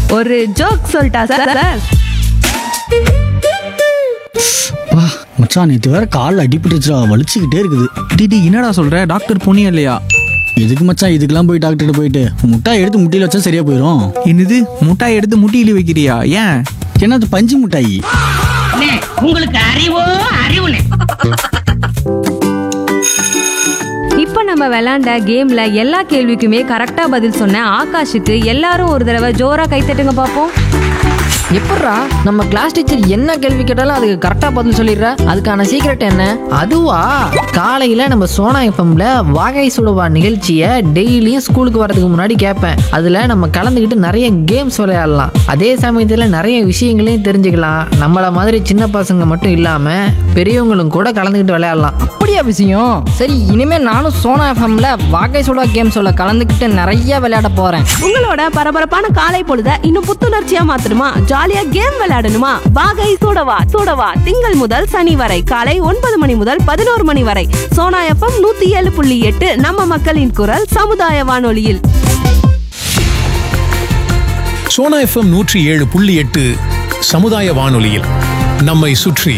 ஒரு ஜோக் சொல்லிட்டா sir sir வா மச்சான் நேற்று வேற காலில் அடிபட்டுச்சுடா வலிச்சுக்கிட்டே இருக்குது டிடி என்னடா சொல்ற டாக்டர் போனியா இல்லையா எதுக்கு மச்சான் இதுக்கெல்லாம் போய் டாக்டர்கிட்ட போயிட்டு முட்டாய் எடுத்து முட்டியில் வச்சா சரியா போயிடும் என்னது முட்டாய் எடுத்து முட்டியில வைக்கிறியா ஏன் ஏன்னா அது பஞ்சு முட்டாய் அண்ணே, உங்களுக்கு அறிவோ அறிவுனே இப்போ நம்ம விளையாண்ட கேம்ல எல்லா கேள்விக்குமே கரெக்டா பதில் சொன்ன ஆகாஷுக்கு எல்லாரும் ஒரு தடவை ஜோரா கைத்தட்டுங்க பார்ப்போம் எப்பட்றா நம்ம கிளாஸ் டீச்சர் என்ன கேள்வி கேட்டாலும் அதுக்கு கரெக்டா பதில் சொல்லிடுற அதுக்கான சீக்ரெட் என்ன அதுவா காலையில நம்ம சோனா எஃப்எம்ல வாகை சுடுவா நிகழ்ச்சியை டெய்லியும் ஸ்கூலுக்கு வரதுக்கு முன்னாடி கேட்பேன் அதுல நம்ம கலந்துக்கிட்டு நிறைய கேம்ஸ் விளையாடலாம் அதே சமயத்துல நிறைய விஷயங்களையும் தெரிஞ்சுக்கலாம் நம்மள மாதிரி சின்ன பசங்க மட்டும் இல்லாம பெரியவங்களும் கூட கலந்துக்கிட்டு விளையாடலாம் அப்படியா விஷயம் சரி இனிமே நானும் சோனா எஃப்எம்ல வாகை சுடா கேம்ஸோட கலந்துக்கிட்டு நிறைய விளையாட போறேன் உங்களோட பரபரப்பான காலை பொழுத இன்னும் புத்துணர்ச்சியா மாத்தணுமா ஜாலியா கேம் விளையாடணுமா வாகை சூடவா சூடவா திங்கள் முதல் சனி வரை காலை ஒன்பது மணி முதல் பதினோரு மணி வரை சோனா எஃப்எம் நூத்தி ஏழு புள்ளி எட்டு நம்ம மக்களின் குரல் சமுதாய வானொலியில் சோனா எஃப்எம் நூற்றி ஏழு புள்ளி எட்டு சமுதாய வானொலியில் நம்மை சுற்றி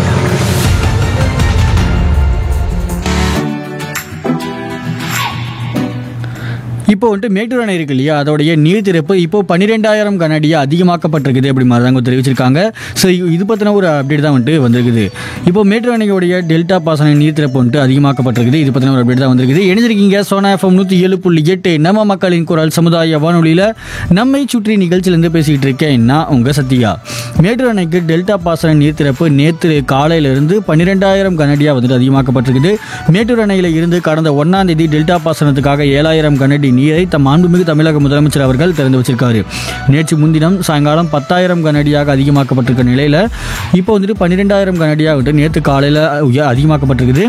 இப்போ வந்துட்டு மேட்டூர் அணை இருக்கு இல்லையா அதோடைய நீர் திறப்பு இப்போ பன்னிரெண்டாயிரம் கனடியா அதிகமாக்கப்பட்டிருக்குது அப்படி மாதிரி தான் தெரிவிச்சிருக்காங்க ஸோ இது பற்றின ஒரு அப்டேட் தான் வந்துட்டு வந்திருக்குது இப்போ மேட்டூர் அணையோடைய டெல்டா பாசன நீர் திறப்பு வந்துட்டு அதிகமாக்கப்பட்டிருக்குது இது பற்றின ஒரு அப்டேட் தான் வந்திருக்குது இணைஞ்சிருக்கீங்க சோனா எஃப்எம் நூற்றி ஏழு புள்ளி எட்டு நம்ம மக்களின் குரல் சமுதாய வானொலியில் நம்மை சுற்றி நிகழ்ச்சியிலேருந்து பேசிக்கிட்டு இருக்கேன் நான் உங்கள் சத்யா மேட்டூர் அணைக்கு டெல்டா பாசன நீர் திறப்பு நேற்று காலையிலிருந்து பன்னிரெண்டாயிரம் கனடியா வந்துட்டு அதிகமாக்கப்பட்டிருக்குது மேட்டூர் அணையில் இருந்து கடந்த ஒன்றாம் தேதி டெல்டா பாசனத்துக்காக ஏழாயிரம் கனடி நீரை தம் மாண்புமிகு தமிழக முதலமைச்சர் அவர்கள் திறந்து வச்சிருக்காரு நேற்று முன்தினம் சாயங்காலம் பத்தாயிரம் கனடியாக அதிகமாக்கப்பட்டிருக்க நிலையில் இப்போ வந்துட்டு பன்னிரெண்டாயிரம் கனடியாக வந்துட்டு நேற்று காலையில் அதிகமாக்கப்பட்டிருக்குது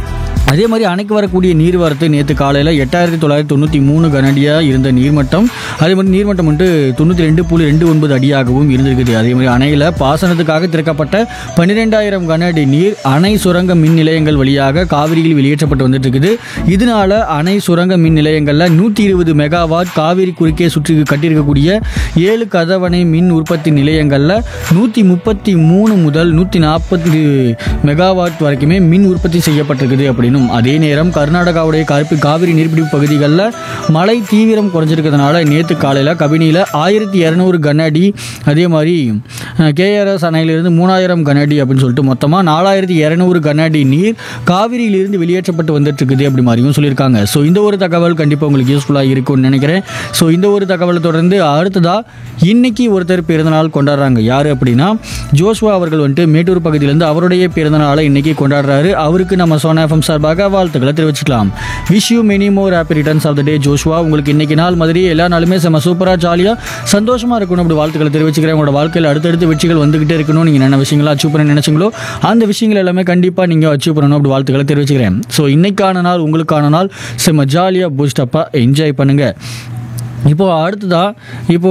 அதே மாதிரி அணைக்கு வரக்கூடிய நீர்வரத்து நேற்று காலையில் எட்டாயிரத்தி தொள்ளாயிரத்தி தொண்ணூற்றி மூணு கனடியாக இருந்த நீர்மட்டம் அதே மாதிரி நீர்மட்டம் வந்துட்டு தொண்ணூற்றி ரெண்டு புள்ளி ரெண்டு ஒன்பது அடியாகவும் இருந்திருக்குது அதே மாதிரி அணையில் பாசனத்துக்காக திறக்கப்பட்ட பன்னிரெண்டாயிரம் கனஅடி நீர் அணை சுரங்க மின் நிலையங்கள் வழியாக காவிரியில் வெளியேற்றப்பட்டு வந்துட்டு இருக்குது இதனால அணை சுரங்க மின் நிலையங்களில் நூற்றி இருபது மெகாவாட் காவிரி குறுக்கே சுற்றி கட்டியிருக்கக்கூடிய ஏழு கதவணை மின் உற்பத்தி நிலையங்களில் நூற்றி முப்பத்தி மூணு முதல் நூற்றி நாற்பத்தி மெகாவாட் வரைக்குமே மின் உற்பத்தி செய்யப்பட்டிருக்குது அப்படின்னும் அதே நேரம் கர்நாடகாவுடைய கருப்பு காவிரி நீர்பிடிப்பு பகுதிகளில் மழை தீவிரம் குறைஞ்சிருக்கிறதுனால நேற்று காலையில் கபினியில் ஆயிரத்தி இரநூறு கனஅடி அதே மாதிரி கேஆர்எஸ் அணையிலிருந்து மூணாயிரம் கனஅடி அப்படின்னு சொல்லிட்டு மொத்தமாக நாலாயிரத்தி இரநூறு கனஅடி நீர் காவிரியிலிருந்து வெளியேற்றப்பட்டு வந்துட்டு இருக்குது அப்படி மாதிரியும் சொல்லியிருக்காங்க ஸோ இந்த ஒரு தகவல் கண்டிப்பாக உங்களுக்கு யூஸ்ஃபுல்லாக இருக்கும்னு நினைக்கிறேன் ஸோ இந்த ஒரு தகவலை தொடர்ந்து அடுத்ததாக இன்னைக்கு ஒருத்தர் பிறந்தநாள் கொண்டாடுறாங்க யார் அப்படின்னா ஜோஷ்வா அவர்கள் வந்துட்டு மேட்டூர் பகுதியிலேருந்து அவருடைய பிறந்தநாளை இன்னைக்கு கொண்டாடுறாரு அவருக்கு நம்ம சோனா எஃப்எம் சார்பாக வாழ்த்துக்களை தெரிவிச்சுக்கலாம் wish you many more happy returns of the day Joshua உங்களுக்கு இன்னைக்கு நாள் மாதிரி எல்லா நாளுமே செம்ம சூப்பராக ஜாலியாக சந்தோஷமாக இருக்கணும் அப்படி வாழ்த்துக்களை தெரிவிச்சுக்கிறேன் உங்களோட வாழ்க்கையில் அடுத்தடுத்து வெற்றிகள் வந்துகிட்டே இருக்கணும் நீங்கள் என்ன விஷயங்களை அச்சீவ் பண்ண நினைச்சீங்களோ அந்த விஷயங்கள் எல்லாமே கண்டிப்பாக நீங்கள் அச்சீவ் பண்ணணும் அப்படி வாழ்த்துக்களை தெரிவிச்சுக்கிறேன் ஸோ இன்னைக்கான நாள் உங்களுக்கான நாள் செம்ம ஜாலியாக பூஸ்டப்பாக என்ஜாய் பண்ணுங்கள் இப்போ அடுத்ததா இப்போ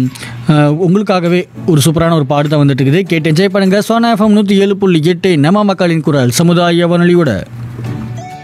அஹ், உங்களுக்காகவே ஒரு சூப்பரான ஒரு பாட்டு தான் வந்துட்டு இருக்குது கேட்டு என்ஜாய் பண்ணுங்க சோனா எஃப்எம் நூற்றி ஏழு புள்ளி எட்டு நம்ம மக்களின் குரல் சமுதாய வானொலியோட